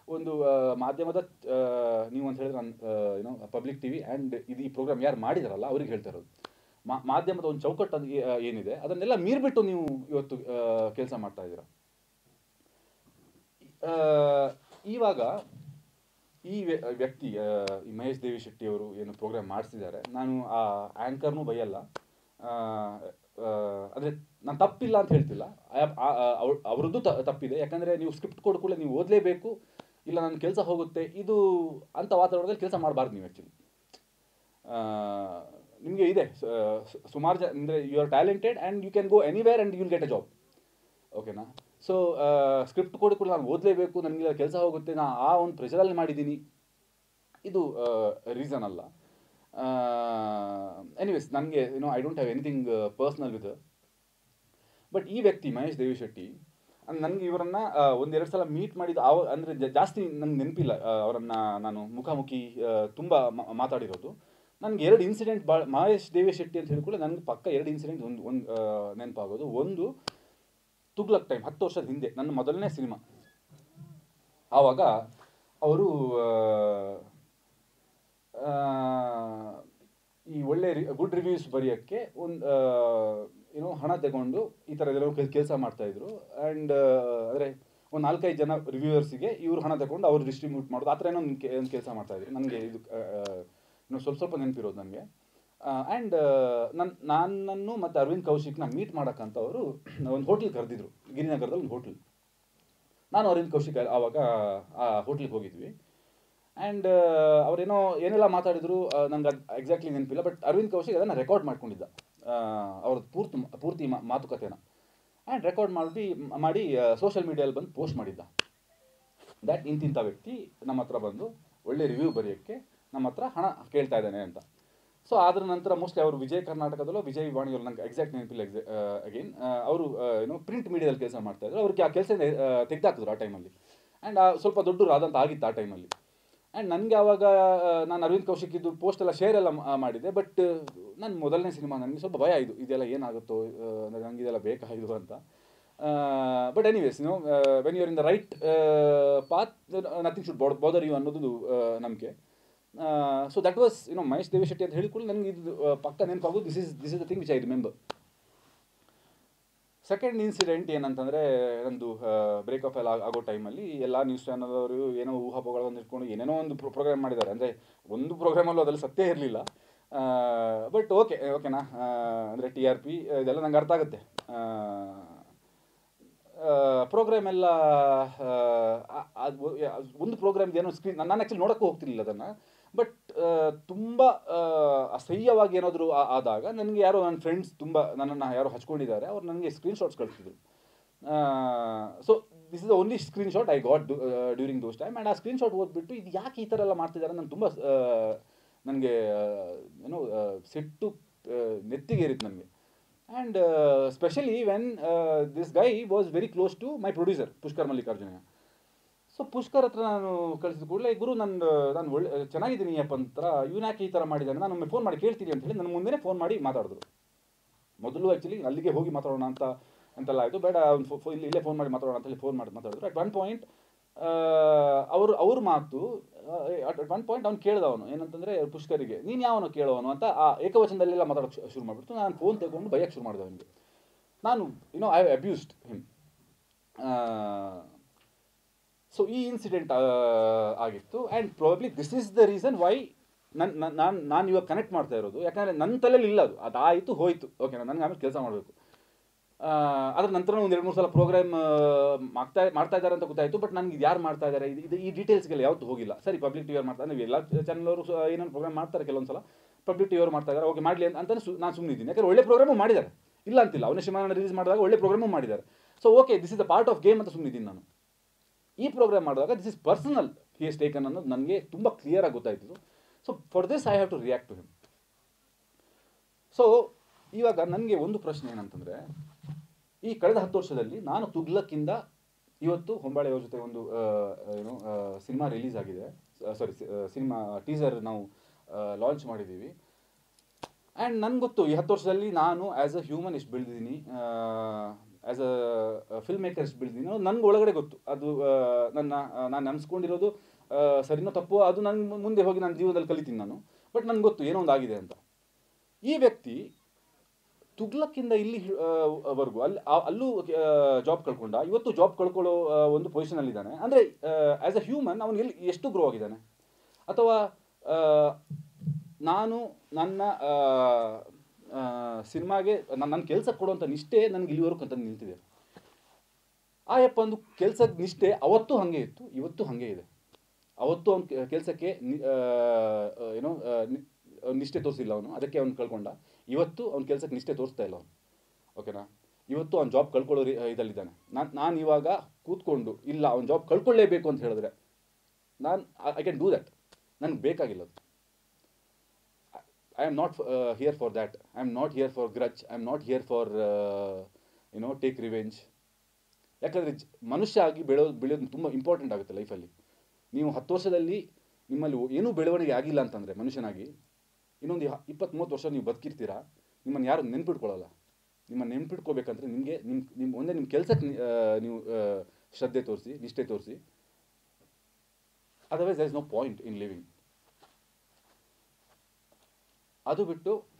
ಒಂದು ಆ, ಮಾಧ್ಯಮದ ಆ, ನೀವು ಅಂತ ಹೇಳಿದ್ರೆ ಏನೋ ಪಬ್ಲಿಕ್ ಟಿ ವಿ ಆ್ಯಂಡ್ ಇದು ಈ ಪ್ರೋಗ್ರಾಮ್ ಯಾರು ಮಾಡಿದಾರಲ್ಲ ಅವ್ರಿಗೆ ಹೇಳ್ತಾ ಇರೋದು ಮಾ- ಮಾಧ್ಯಮದ ಒಂದು ಚೌಕಟ್ಟು ಅದು ಏ- ಏನಿದೆ ಅದನ್ನೆಲ್ಲ ಮೀರ್ಬಿಟ್ಟು ನೀವು ಇವತ್ತು ಕೆಲಸ ಮಾಡ್ತಾ ಇದ್ದೀರಾ ಆ, ಇವಾಗ ಈ ವ್ಯ- ವ್ಯಕ್ತಿ ಆ, ಈ ಮಹೇಶ್ ದೇವಿ ಶೆಟ್ಟಿ ಅವರು ಏನು ಪ್ರೋಗ್ರಾಮ್ ಮಾಡಿಸಿದ್ದಾರೆ ನಾನು ಆ ಆ್ಯಂಕರ್ನೂ ಬೈಯಲ್ಲ ಆ, ಆ, ಅಂದ್ರೆ ನಾನು ತಪ್ಪಿಲ್ಲ ಅಂತ ಹೇಳ್ತಿಲ್ಲ ಆ- ಆ- ಆ- ಅವ್ರ್- ಅವ್ರದ್ದು ತ- ತಪ್ಪಿದೆ ಯಾಕಂದ್ರೆ ನೀವು ಸ್ಕ್ರಿಪ್ಟ್ ಕೊಡ ಕೂಡಲೇ ನೀವು ಓದಲೇಬೇಕು ಇಲ್ಲ ನನ್ನ ಕೆಲಸ ಹೋಗುತ್ತೆ ಇದು ಅಂತ ವಾತಾವರಣದಲ್ಲಿ ಕೆಲಸ ಮಾಡಬಾರ್ದು ನೀವು ಆ್ಯಕ್ಚುಲಿ ನಿಮಗೆ ಇದೆ ಸುಮಾರು ಜನ ಅಂದರೆ you are talented and you can go anywhere and you'll get a job ಓಕೆನಾ ಸೊ ಸ್ಕ್ರಿಪ್ಟ್ ಕೊಡಿ ಕೂಡ ನಾನು ಓದಲೇಬೇಕು ನನಗೆ ಕೆಲಸ ಹೋಗುತ್ತೆ ನಾ ಆ ಒಂದು ಪ್ರೆಷರಲ್ಲಿ ಮಾಡಿದ್ದೀನಿ ಇದು ರೀಸನ್ ಅಲ್ಲ ಎನಿವೇಸ್ ನನಗೆ you know I don't have anything personal with but ಈ ವ್ಯಕ್ತಿ ಮಹೇಶ್ ದೇವಿ ಶೆಟ್ಟಿ ನನಗೆ ಇವರನ್ನ ಆ, ಒಂದೆರಡು ಸಲ ಮೀಟ್ ಮಾಡಿದ ಅವ ಅಂದರೆ ಜಾಸ್ತಿ ನಂಗೆ ನೆನಪಿಲ್ಲ ಅವರನ್ನ ನಾನು ಮುಖಾಮುಖಿ ಆ, ತುಂಬ ಮಾ- ಮಾತಾಡಿರೋದು ನನಗೆ ಎರಡು ಇನ್ಸಿಡೆಂಟ್ ಭಾಳ ಮಹೇಶ್ ದೇವಿ ಶೆಟ್ಟಿ ಅಂತ ಹೇಳಿಕೊಳ್ಳಿ ನನಗೆ ಪಕ್ಕ ಎರಡು ಇನ್ಸಿಡೆಂಟ್ ಒಂದು ಒಂದು ನೆನಪಾಗೋದು ಒಂದು ತುಗ್ಲಕ್ ಟೈಮ್ ಹತ್ತು ವರ್ಷದ ಹಿಂದೆ ನನ್ನ ಮೊದಲನೇ ಸಿನಿಮಾ ಆವಾಗ ಅವರು ಈ ಒಳ್ಳೆ ಗುಡ್ ರಿವ್ಯೂಸ್ ಬರೆಯೋಕ್ಕೆ ಒಂದು ಏನೋ ಹಣ ತಗೊಂಡು ಈ ಥರ ಎಲ್ಲರೂ ಕೆಲಸ ಮಾಡ್ತಾಯಿದ್ರು ಆ್ಯಂಡ್ ಅಂದರೆ ಒಂದು ನಾಲ್ಕೈದು ಜನ ರಿವ್ಯೂವರ್ಸಿಗೆ ಇವರು ಹಣ ತಗೊಂಡು ಅವ್ರು ಡಿಸ್ಟ್ರಿಬ್ಯೂಟ್ ಮಾಡೋದು ಆ ಥರ ಏನೋ ಒಂದು ಒಂದು ಕೆಲಸ ಮಾಡ್ತಾಯಿದ್ರು ನನಗೆ ಇದು ಆ, ಆ, ಇನ್ನೂ ಸ್ವಲ್ಪ ಸ್ವಲ್ಪ ನೆನಪಿರೋದು ನನಗೆ ಆ್ಯಂಡ್ ನನ್ನ ನನ್ನನ್ನು ಮತ್ತು ಅರವಿಂದ್ ಕೌಶಿಕ್ನ ಮೀಟ್ ಮಾಡೋಕ್ಕಂತ ಅವರು ಒಂದು ಹೋಟ್ಲಿಗೆ ಕರೆದಿದ್ರು ಗಿರಿನಗರದಲ್ಲಿ ಒಂದು ಹೋಟ್ಲ್ ನಾನು ಅರವಿಂದ್ ಕೌಶಿಕ್ ಆವಾಗ ಆ ಹೋಟ್ಲಿಗೆ ಹೋಗಿದ್ವಿ ಆ್ಯಂಡ್ ಅವರೇನೋ ಏನೆಲ್ಲ ಮಾತಾಡಿದ್ರು ನಂಗೆ ಅದು ಎಕ್ಸಾಕ್ಟ್ಲಿ ನೆನಪಿಲ್ಲ ಬಟ್ ಅರವಿಂದ್ ಕೌಶಿಕ್ ಅದನ್ನು ರೆಕಾರ್ಡ್ ಮಾಡ್ಕೊಂಡಿದ್ದ ಅವ್ರದ್ದು ಪೂರ್ತಿ ಪೂರ್ತಿ ಮಾ- ಮಾತುಕತೆನ ಆ್ಯಂಡ್ ರೆಕಾರ್ಡ್ ಮಾಡಿ ಮಾಡಿ ಸೋಷಿಯಲ್ ಮೀಡಿಯಲ್ಲಿ ಬಂದು ಪೋಸ್ಟ್ ಮಾಡಿದ್ದ ದ್ಯಾಟ್ ಇಂತಿಂಥ ವ್ಯಕ್ತಿ ನಮ್ಮ ಹತ್ರ ಬಂದು ಒಳ್ಳೆ ರಿವ್ಯೂ ಬರೆಯೋಕ್ಕೆ ನಮ್ಮ ಹತ್ರ ಹಣ ಕೇಳ್ತಾ ಇದ್ದಾನೆ ಅಂತ ಸೊ ಅದ್ರ ನಂತರ ಮೋಸ್ಟ್ಲಿ ಅವರು ವಿಜಯ ಕರ್ನಾಟಕದಲ್ಲೋ ವಿಜಯ್ ವಾಣಿಯಲ್ಲೋ ನಂಗೆ ಎಕ್ಸಾಕ್ಟ್ ನೆನಪಿಲ್ಲ ಎಕ್ಸಾ ಅಗೇನ್ ಅವರು ಏನೋ ಪ್ರಿಂಟ್ ಮೀಡಿಯಾದಲ್ಲಿ ಕೆಲಸ ಮಾಡ್ತಾ ಇದ್ರು ಅವ್ರಿಗೆ ಆ ಕೆಲಸ ತೆಗೆದಾಕಿದ್ರು ಆ ಟೈಮಲ್ಲಿ ಆ್ಯಂಡ್ ಸ್ವಲ್ಪ ದೊಡ್ಡರು ಆದಂತ ಆಗಿತ್ತು ಆ ಟೈಮಲ್ಲಿ ಆ್ಯಂಡ್ ನನಗೆ ಆವಾಗ ಆ, ನಾನು ಅರವಿಂದ್ ಕೌಶಿಕ್ ಇದು ಪೋಸ್ಟ್ ಎಲ್ಲ ಶೇರ್ ಎಲ್ಲ ಮಾ- ಮಾಡಿದೆ ಬಟ್ ನನ್ನ ಮೊದಲನೇ ಸಿನಿಮಾ ನನಗೆ ಸ್ವಲ್ಪ ಭಯ ಇದು ಇದೆಲ್ಲ ಏನಾಗುತ್ತೋ ಅಂದರೆ ನನಗೆ ಇದೆಲ್ಲ ಬೇಕಾ ಇದು ಅಂತ but anyways no when you're in the right path nothing should bother you ಅನ್ನೋದು ನಂಬಿಕೆ so that was you know Mahesh Devi Shetty ಅಂತ ಹೇಳಿಕೊಂಡು ನನಗೆ ಇದು ಆ, ಪಕ್ಕ ನೆನಪಾಗೋದು this is this is the thing which I remember second incident ಏನಂತಂದರೆ ನಂದು ಬ್ರೇಕಪ್ ಎಲ್ಲ ಆಗ್- ಆಗೋ ಟೈಮಲ್ಲಿ ಎಲ್ಲ ನ್ಯೂಸ್ ಚಾನಲ್ ಅವರು ಏನೋ ಊಹಾಪೋಹಗಳನ್ನು ಇಟ್ಕೊಂಡು ಏನೇನೋ ಒಂದು ಪ್ರೋಗ್ರಾಮ್ ಮಾಡಿದ್ದಾರೆ ಅಂದರೆ ಒಂದು ಪ್ರೋಗ್ರಾಮಲ್ಲೂ ಅದರಲ್ಲಿ ಸತ್ಯ ಇರಲಿಲ್ಲ ಬಟ್ ಓಕೆ ಓಕೆನಾ ಅಂದರೆ ಟಿ ಆರ್ ಪಿ ಇದೆಲ್ಲ ನಂಗೆ ಅರ್ಥ ಆಗುತ್ತೆ ಪ್ರೋಗ್ರಾಮ್ ಎಲ್ಲ ಆ, ಆ- ಅದು ಒಂದು ಪ್ರೋಗ್ರಾಮ್ದು ಏನೋ ಸ್ಕ್ರೀನ್ ನಾನು ಆ್ಯಕ್ಚುಲಿ ನೋಡೋಕ್ಕೂ ಹೋಗ್ತಿರ್ಲಿಲ್ಲ ಅದನ್ನು ಬಟ್ ತುಂಬ ಅಸಹ್ಯವಾಗಿ ಏನಾದರೂ ಆದಾಗ ನನಗೆ ಯಾರೋ ನನ್ನ ಫ್ರೆಂಡ್ಸ್ ತುಂಬ ನನ್ನನ್ನು ಯಾರೋ ಹಚ್ಕೊಂಡಿದ್ದಾರೆ ಅವ್ರು ನನಗೆ ಸ್ಕ್ರೀನ್ ಶಾಟ್ಸ್ ಕಳಿಸಿದ್ರು so this is the only screenshot I got during those time and ಆ ಸ್ಕ್ರೀನ್ ಶಾಟ್ ಓದ್ಬಿಟ್ಟು ಇದು ಯಾಕೆ ಈ ಥರ ಎಲ್ಲ ಮಾಡ್ತಿದ್ದಾರೆ ನಾನು ತುಂಬ ನನಗೆ ಏನೋ ಆ, ಸಿಟ್ಟು ಆ, ನೆತ್ತಿಗೇರಿತ್ತು ನನಗೆ and specially when this guy was very close to my producer Pushkar Mallikarjuna so Pushkar ಹತ್ರ ನಾನು ಕಳಿಸಿದ ಕೂಡಲೇ ಗುರು ನನ್ನ ನಾನು ಒಳ್ಳೆ ಚೆನ್ನಾಗಿದ್ದೀನಿ ಅಪ್ಪ ಅಂತ ಇವನು ಯಾಕೆ ಈ ಥರ ಮಾಡಿದ್ದಾನೆ ನಾನು ಒಮ್ಮೆ ಫೋನ್ ಮಾಡಿ ಕೇಳ್ತೀನಿ ಅಂತ ಹೇಳಿ ನನ್ನ ಮುಂದೆನೇ ಫೋನ್ ಮಾಡಿ ಮಾತಾಡಿದ್ರು ಮೊದಲು ಆ್ಯಕ್ಚುಲಿ ಅಲ್ಲಿಗೆ ಹೋಗಿ ಮಾತಾಡೋಣ ಅಂತ ಅಂತೆಲ್ಲ ಆಯಿತು ಬೇಡ ಅವ್ನು ಫೋ ಇಲ್ಲಿ ಇಲ್ಲೇ ಫೋನ್ ಮಾಡಿ ಮಾತಾಡೋಣ ಅಂತ ಹೇಳಿ ಫೋನ್ ಮಾಡಿ ಮಾತಾಡಿದ್ರು ಅಟ್ ಒನ್ ಪಾಯಿಂಟ್ ಅವರು ಅವ್ರ ಮಾತು ಅಟ್ ಒನ್ ಪಾಯಿಂಟ್ ಅವ್ನು ಕೇಳ್ದ ಅವನು ಏನಂತಂದರೆ ಪುಷ್ಕರಿಗೆ ನೀನು ಯಾವನು ಕೇಳೋವನು ಅಂತ ಆ ಏಕವಚನದಲ್ಲೆಲ್ಲ ಮಾತಾಡೋಕ್ಕೆ ಶುರು ಮಾಡಿಬಿಟ್ಟು ನಾನು ಫೋನ್ ತಗೊಂಡು ಬೈಯಕ್ಕೆ ಶುರು ಮಾಡಿದೆ ಅವನಿಗೆ ನಾನು you know I abused him so ಈ ಇನ್ಸಿಡೆಂಟ್ ಆಗಿತ್ತು and probably this is the reason why ನನ್ನ ನಾನು ನಾನು ಇವಾಗ ಕನೆಕ್ಟ್ ಮಾಡ್ತಾ ಇರೋದು ಯಾಕಂದರೆ ನನ್ನ ತಲೆಯಲ್ಲಿ ಇಲ್ಲ ಅದು ಅದಾಯಿತು ಹೋಯಿತು ಓಕೆನಾ ನನಗೆ ಆಮೇಲೆ ಕೆಲಸ ಮಾಡಬೇಕು ಅದ್ರ ನಂತರ ಒಂದು ಎರಡು ಮೂರು ಸಲ ಪ್ರೋಗ್ರಾಮ್ ಮಾಡ್ತಾ ಮಾಡ್ತಾ ಇದ್ದಾರೆ ಅಂತ ಗೊತ್ತಾಯಿತು ಬಟ್ ನನಗೆ ಇದು ಯಾರು ಮಾಡ್ತಾ ಇದ್ದಾರೆ ಇದು ಇದು ಈ ಡೀಟೇಲ್ಸ್ಗೆಲ್ಲ ಯಾವತ್ತೂ ಹೋಗಿಲ್ಲ ಸರಿ ಪಬ್ಲಿಕ್ ಟಿ ಅವ್ರು ಮಾಡ್ತಾರೆ ಎಲ್ಲ ಚಾನಲ್ ಅವರು ಏನೇನು ಪ್ರೋಗ್ರಾಮ್ ಮಾಡ್ತಾರೆ ಕೆಲವೊಂದು ಸಲ ಪಬ್ಲಿಕ್ ಟಿ ಅವ್ರು ಮಾಡ್ತಾ ಇದ್ದಾರೆ ಓಕೆ ಮಾಡಲಿ ಅಂತ ಅಂತಾನೆ ಸು ನಾನು ಸುಮ್ಮನೆ ಇದ್ದೀನಿ ಯಾಕಂದ್ರೆ ಒಳ್ಳೆ ಪ್ರೋಗ್ರಾಮು ಮಾಡಿದ್ದಾರೆ ಇಲ್ಲ ಅಂತಿಲ್ಲ ಅವನೇ ಶಿಮಾನ ರಿಲೀಸ್ ಮಾಡಿದಾಗ ಒಳ್ಳೆ ಪ್ರೋಗ್ರಾಮು ಮಾಡಿದ್ದಾರೆ so okay this is the part of game ಅಂತ ಸುಮ್ಮನಿದ್ದೀನಿ ನಾನು ಈ ಪ್ರೋಗ್ರಾಮ್ ಮಾಡಿದಾಗ this is personal he's taken ಅನ್ನೋದು ನನಗೆ ತುಂಬ ಕ್ಲಿಯರಾಗಿ ಗೊತ್ತಾಯ್ತು so for this I have to react to him so ಇವಾಗ ನನಗೆ ಒಂದು ಪ್ರಶ್ನೆ ಏನಂತಂದರೆ ಈ ಕಳೆದ ಹತ್ತು ವರ್ಷದಲ್ಲಿ ನಾನು ತುಗ್ಲಕ್ಕಿಂದ ಇವತ್ತು ಹೊಂಬಾಳೆ ಅವ್ರ ಜೊತೆ ಒಂದು ಆ, ಏನು ಸಿನಿಮಾ ರಿಲೀಸ್ ಆಗಿದೆ ಸಾರಿ ಸಿನಿಮಾ ಟೀಸರ್ ನಾವು ಲಾಂಚ್ ಮಾಡಿದ್ದೀವಿ ಆ್ಯಂಡ್ ನನಗೆ ಗೊತ್ತು ಈ ಹತ್ತು ವರ್ಷದಲ್ಲಿ ನಾನು ಆ್ಯಸ್ ಅ ಹ್ಯೂಮನ್ ಎಷ್ಟು ಬೆಳೆದಿದ್ದೀನಿ ಆ್ಯಸ್ ಅ ಫಿಲ್ಮ್ ಮೇಕರ್ ಎಷ್ಟು ಬೆಳೆದಿದ್ದೀನೋ ನನಗೆ ಒಳಗಡೆ ಗೊತ್ತು ಅದು ಆ, ನನ್ನ ನಾನು ಅನ್ಸ್ಕೊಂಡಿರೋದು ಆ, ಸರಿನೋ ತಪ್ಪೋ ಅದು ನನಗೆ ಮುಂದೆ ಹೋಗಿ ನನ್ನ ಜೀವನದಲ್ಲಿ ಕಲಿತೀನಿ ನಾನು ಬಟ್ ನನಗೆ ಗೊತ್ತು ಏನೋ ಒಂದು ಆಗಿದೆ ಅಂತ ಈ ವ್ಯಕ್ತಿ ತುಗ್ಲಕ್ಕಿಂದ ಇಲ್ಲಿ ಆ, ವರ್ಗು ಅಲ್ಲಿ ಆ- ಅಲ್ಲೂ ಜಾಬ್ ಕಳ್ಕೊಂಡ ಇವತ್ತು ಜಾಬ್ ಕಳ್ಕೊಳ್ಳೋ ಆ, ಒಂದು ಪೊಸಿಷನಲ್ಲಿದ್ದಾನೆ ಅಂದರೆ ಆ್ಯಸ್ ಅ ಹ್ಯೂಮನ್ ಅವನು ಎಲ್ಲಿ ಎಷ್ಟು ಗ್ರೋ ಆಗಿದ್ದಾನೆ ಅಥವಾ ಆ, ನಾನು ನನ್ನ ಸಿನಿಮಾಗೆ ನನ್ನ ನನ್ನ ಕೆಲಸ ಕೊಡುವಂಥ ನಿಷ್ಠೆ ನನಗೆ ಇಲ್ಲಿವರೆಗೂ ಅಂತ ನಿಂತಿದೆ ಆ ಯಪ್ಪ ಒಂದು ಕೆಲಸದ ನಿಷ್ಠೆ ಅವತ್ತು ಹಾಗೆ ಇತ್ತು ಇವತ್ತು ಹಾಗೆ ಇದೆ ಅವತ್ತು ಅವ್ನ ಕೆಲಸಕ್ಕೆ ಏನೋ ಆ, ನಿ- ಅವ್ನ್ ನಿಷ್ಠೆ ತೋರಿಸಿಲ್ಲ ಅವನು ಅದಕ್ಕೆ ಅವ್ನು ಕಳ್ಕೊಂಡ ಇವತ್ತು ಅವ್ನ ಕೆಲಸಕ್ಕೆ ನಿಷ್ಠೆ ತೋರಿಸ್ತಾ ಇಲ್ಲ ಅವನು ಓಕೆನಾ ಇವತ್ತು ಅವ್ನು ಜಾಬ್ ಕಳ್ಕೊಳ್ಳೋ ರೀ- ಇದಲ್ಲಿದ್ದಾನೆ ನಾನು ನಾನು ಇವಾಗ ಕೂತ್ಕೊಂಡು ಇಲ್ಲ ಅವ್ನು ಜಾಬ್ ಕಳ್ಕೊಳ್ಳೇಬೇಕು ಅಂತ ಹೇಳಿದ್ರೆ ನಾನು ಐ ಕ್ಯಾನ್ ಡೂ ದ್ಯಾಟ್ ನನಗೆ ಬೇಕಾಗಿಲ್ಲ ಅದು I am not here for that I am not here for grudge I am not here for you know take revenge ಯಾಕಂದರೆ ಮನುಷ್ಯ ಆಗಿ ಬೆಳೆಯೋದು ಬೆಳೆಯೋದು ತುಂಬ ಇಂಪಾರ್ಟೆಂಟ್ ಆಗುತ್ತೆ ಲೈಫಲ್ಲಿ ನೀವು ಹತ್ತು ವರ್ಷದಲ್ಲಿ ನಿಮ್ಮಲ್ಲಿ ಏನೂ ಬೆಳವಣಿಗೆ ಆಗಿಲ್ಲ ಅಂತಂದರೆ ಮನುಷ್ಯನಾಗಿ ಇನ್ನೊಂದು ಇಪ್ಪತ್ತು ಮೂವತ್ತು ವರ್ಷ ನೀವು ಬದುಕಿರ್ತೀರಾ ನಿಮ್ಮನ್ನು ಯಾರು ನೆನ್ಪಿಟ್ಕೊಳ್ಳಲ್ಲ ನಿಮ್ಮನ್ನು ನೆನ್ಪಿಟ್ಕೋಬೇಕಂದ್ರೆ ನಿಮಗೆ ನಿಮ್ಮ ನಿಮ್ಮ ಒಂದೇ ನಿಮ್ಮ ಕೆಲಸಕ್ಕೆ ನೀವು ಆ, ಶ್ರದ್ಧೆ ತೋರಿಸಿ ನಿಷ್ಠೆ ತೋರಿಸಿ otherwise there is no point in living ಅದು ಬಿಟ್ಟು